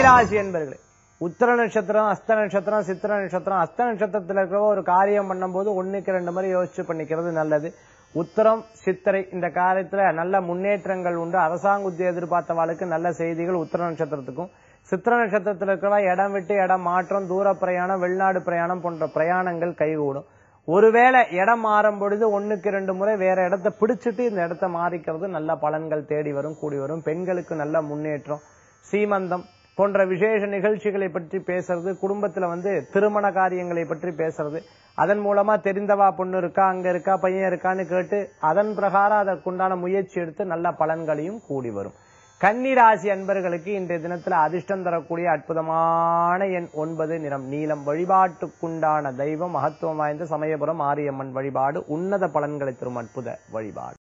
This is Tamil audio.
கன்னிராசி என்பர்களே உத்தர நட்சத்திரம் அஸ்த நட்சத்திரம் சித்திர நட்சத்திரம் அஸ்த நட்சத்திரத்துல இருக்கிற ஒரு காரியம் பண்ணும்போது ஒண்ணுக்கு ரெண்டு மாதிரி யோசிச்சு பண்ணிக்கிறது நல்லது உத்தரம் சித்திரை இந்த காரியத்துல நல்ல முன்னேற்றங்கள் உண்டு அரசாங்க உத்தியோகம் எதிர்பார்த்தவாளுக்கு நல்ல செய்திகள் உத்தர நட்சத்திரத்துக்கும் சித்திர நட்சத்திரத்துல இருக்கிறவா இடம் விட்டு இடம் மாற்றம் தூர பிரயாணம் வெளிநாடு பிரயாணம் போன்ற பிரயாணங்கள் கைகூடும் ஒருவேளை இடம் மாறும் பொழுது ஒண்ணுக்கு ரெண்டு முறை வேற இடத்த பிடிச்சிட்டு இந்த இடத்த மாறிக்கிறது நல்ல பலன்கள் தேடி வரும் கூடி வரும் பெண்களுக்கு நல்ல முன்னேற்றம் சீமந்தம் போன்ற விசேஷ நிகழ்ச்சிகளை பற்றி பேசுறது குடும்பத்துல வந்து திருமண காரியங்களை பற்றி பேசுறது அதன் மூலமா தெரிந்தவா பொண்ணு இருக்கா அங்க இருக்கா பையன் இருக்கான்னு கேட்டு அதன் பிரகாரம் அதற்குண்டான முயற்சி எடுத்து நல்ல பலன்களையும் கூடி வரும் கன்னிராசி அன்பர்களுக்கு இன்றைய தினத்துல அதிர்ஷ்டம் தரக்கூடிய அற்புதமான எண் ஒன்பது நிறம் நீலம் வழிபாட்டுக்குண்டான தெய்வம் மகத்துவம் வாய்ந்த சமயபுரம் மாரியம்மன் வழிபாடு உன்னத பலன்களை தரும் அற்புத வழிபாடு